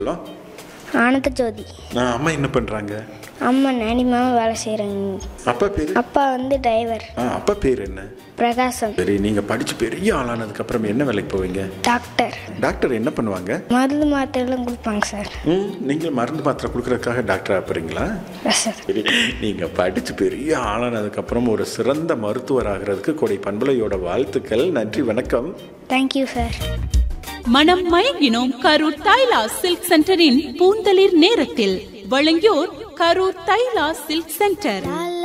hello ஆனந்த ஜோதி நான் அம்மா என்ன பண்ணுறாங்க அம்மா நானிமாவும் வேலை செய்கிறாங்க அப்பா பேர் அப்பா வந்து டிரைவர் ஆ அப்பா பேர் என்ன பிரகாசம் சரி நீங்கள் படித்து பெரிய ஆளானதுக்கப்புறம் என்ன வேலைக்கு போவீங்க டாக்டர் டாக்டர் என்ன பண்ணுவாங்க மருந்து மாத்திரைலாம் கொடுப்பாங்க சார் ம் நீங்கள் மருந்து மாத்திரை கொடுக்கறதுக்காக டாக்டர் ஆப்புறீங்களா எஸ் சார் சரி நீங்கள் படித்து பெரிய ஆளானதுக்கப்புறம் ஒரு சிறந்த மருத்துவர் ஆகிறதுக்கு கொடை பண்பலையோட வாழ்த்துக்கள் நன்றி வணக்கம் தேங்க்யூ சார் மனம் மயங்கினோம் கரூர் தைலா சில்க் சென்டரின் பூந்தளிர் நேரத்தில் வழங்கியோர் கரூர் தைலா சில்க் சென்டர்